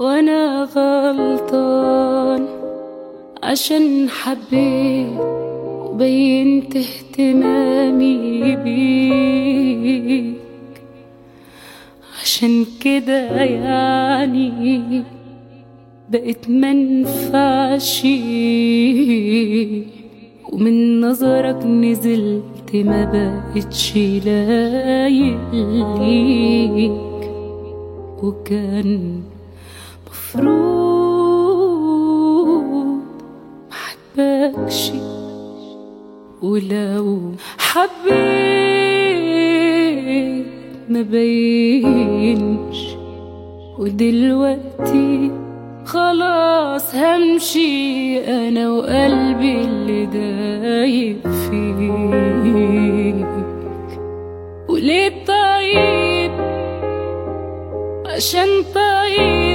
وانا غلطان عشان حبيت وبينت اهتمامي بيك عشان كده يعني بقيت منفعش ومن نظرك نزلت ما بقتش لايق ليك وكان مفروض محبكش ولو حبيت ما بينش ودلوقتي خلاص همشي انا وقلبي اللي دايب فيك وليه طيب عشان طيب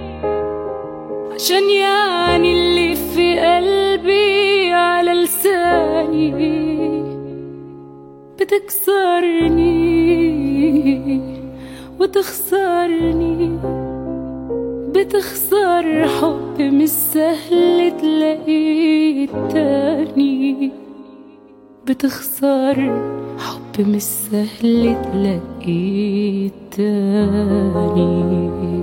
عشان يعني اللي في قلبي على لساني بتكسرني وتخسرني بتخسر حب مش سهل تلاقيه تاني بتخسر حب مش سهل تلاقيه تاني